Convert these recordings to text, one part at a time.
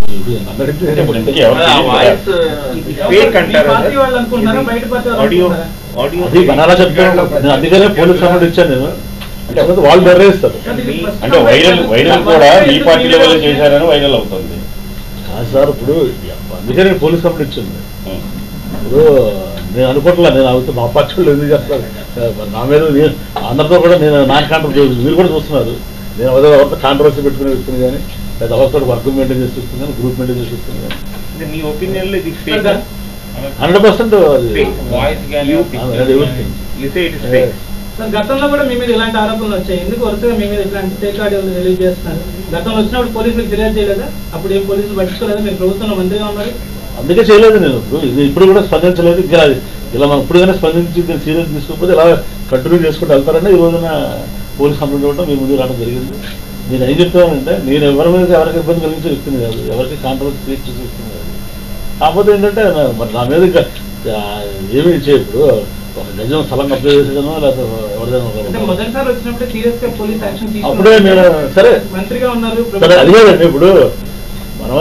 ఇది అందరికీ అంటే ఇప్పుడు ఇంతకీ ఎవరు ఆ వాయిస్ ఫేక్ అంటారు మీ పార్టీ వాళ్ళు అనుకుంటున్నారా బయట పార్టీ వాళ్ళు ఆడియో అనుకుంటున్నారా? ఆడియో అది బనాలా చెప్తాను నేను అందుకనే పోలీస్ కంప్లైంట్ ఇచ్చాను నేను అంటే అప్పుడు వాళ్ళు నిర్ణయిస్తారు అది ప్రస్తుతం అంటే వైరల్ వైరల్ కూడా మీ పార్టీ లెవెల్ చేశారని వైరల్ అవుతుంది కాదు సార్ ఇప్పుడు అందుకే నేను పోలీస్ కంప్లైంట్ ఇచ్చాను ఉం. ఇప్పుడు నేను అనుకోవట్లే నేను అవుతా మా పార్టీ వాళ్ళు ఎందుకు చేస్తారు నా మీద నేను అందరితో కూడా నేను నాన్ కాంట్రవర్సీ మీరు కూడా చూస్తున్నారు నేను ఏదో ఎవరితో కాంట్రవర్సీ పెట్టుకునే వ్యక్తిని కానీ లేదా ఎవరితో వర్క్ మెయింటైన్ చేసి చెప్తుంది కానీ గ్రూప్ మెయింటైన్ చేసి చెప్తుంది కానీ అంటే మీ ఒపీనియన్ లో ఇది ఫేక్ హండ్రెడ్ పర్సెంట్ అది వాయిస్ కానీ అది everything. You say it is fake sir గతంలో కూడా మీ మీద ఇలాంటి ఆరోపణలు వచ్చాయి ఎందుకు వరుసగా మీ మీద ఇట్లాంటి ఫేక్ ఆడియోలు రిలీజ్ చేస్తున్నారు గతంలో వచ్చినప్పుడు పోలీసులకు ఫిర్యాదు చేయలేదా అప్పుడు ఏం పోలీసులు పట్టించుకోలేదా మీరు ప్రభుత్వంలో మంత్రిగా ఉన్నారు అందుకే చేయలేదు నేను ఇప్పుడు ఇది ఇప్పుడు కూడా స్పందించలేదు ఇంకా అది ఇలా మనం ఇప్పుడు కానీ స్పందించి దీన్ని సీరియస్ తీసుకోకపోతే ఇలా కంటిన్యూ చేసుకుంటూ వెళ్తారని ఈ రోజున పోలీస్ కంప్లైంట్ ఇవ్వడం మీ ముందు రావడం జరిగింది నేను ఏం చెప్తానంటే నేను ఎవరి మీద ఎవరికి ఇబ్బంది కలిగించే వ్యక్తిని కాదు ఎవరికి కాంట్రవర్సీ క్రియేట్ చేసే వ్యక్తిని కాదు కాకపోతే ఏంటంటే నా- మరి నా మీద ఇంకా ఆ, ఏమీ చేయప్పుడు ఒక గజం స్థలం అప్లై చేసేదనో లేకపోతే ఎవరిదైనా అంటే ఒక- మొదటిసారి వచ్చినప్పుడు సీరియస్ గా పోలీస్ యాక్షన్ అప్పుడే నేను సరే మంత్రిగా ఉన్నారు సరే అది కాదండి ఇప్పుడు మనం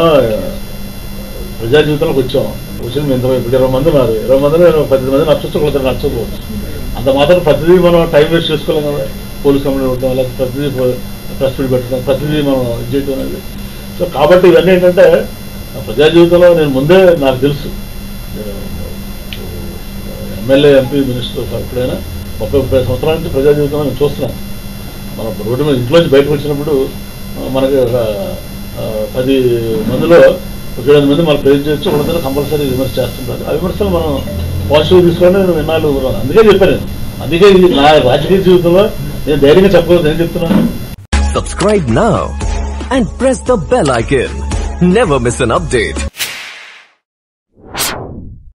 ప్రజా జీవితంలోకి వచ్చాం వచ్చిన మేము ఇంత ఇప్పుడు ఇరవై మంది ఉన్నారు ఇరవై మంది నేను పది మంది నచ్చొచ్చు ఒకటి నచ్చకపోవచ్చు అంత మాత్రం ప్రతిదీ మనం టైం వేస్ట్ చేసుకోలేం కదా పోలీస్ కంప్లైంట్ ఇవ్వడం లేకపోతే ప్రతిదీ ప్రెస్ మీట్ పెట్టడం ప్రతిదీ మనం ఇది చేయడం అనేది సో కాబట్టి ఇవన్నీ ఏంటంటే ఆ ప్రజా జీవితంలో నేను ముందే నాకు తెలుసు నేను ఎమ్మెల్యే ఎంపీ మినిస్టర్ ఎప్పుడైనా ముప్పై ముప్పై సంవత్సరాల నుంచి ప్రజా జీవితంలో నేను చూస్తున్నాను మనం రోడ్డు మీద ఇంట్లోంచి బయటకు వచ్చినప్పుడు ఆ, మనకి ఒక ఆ, పది మందిలో ఒక ఏడు మంది మనం ప్రేజ్ చేయొచ్చు ఒకరిద్దరు కంపల్సరీ విమర్శ చేస్తుంటారు ఆ విమర్శలు మనం పాజిటివ్ తీసుకొని నేను విన్నాళ్ళు అందుకే చెప్పాను నేను అందుకే ఇది నా రాజకీయ జీవితంలో నేను ధైర్యంగా చెప్పకూడదు ఏం చెప్తున్నాను Subscribe now and press the bell icon. Never miss an update.